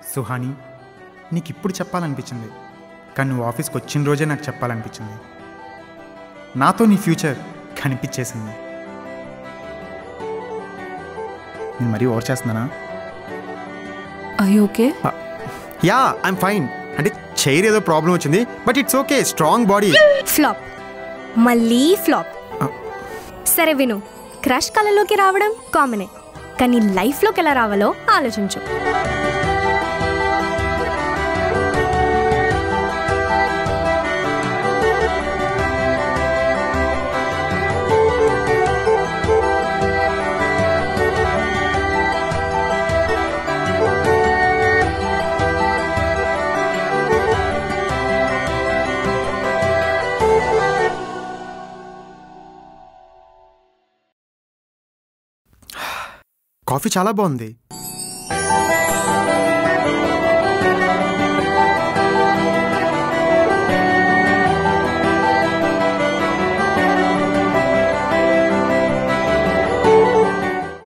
సుహాని నీకు ఇప్పుడు చెప్పాలనిపించింది కానీ నువ్వు ఆఫీస్కి వచ్చిన రోజే నాకు చెప్పాలనిపించింది నాతో నీ ఫ్యూచర్ కనిపించేసింది నేను మరీ ఓవర్ చేస్తున్నానా I okay yeah I'm fine అంటే చైర్ ఏదో ప్రాబ్లం వచ్చింది but it's okay strong body flop మళ్ళీ ఫ్లాప్ సరే విను క్రష్ కళలోకి రావడం కామనే కానీ లైఫ్లోకి ఎలా రావాలో ఆలోచించు కాఫీ చాలా బాగుంది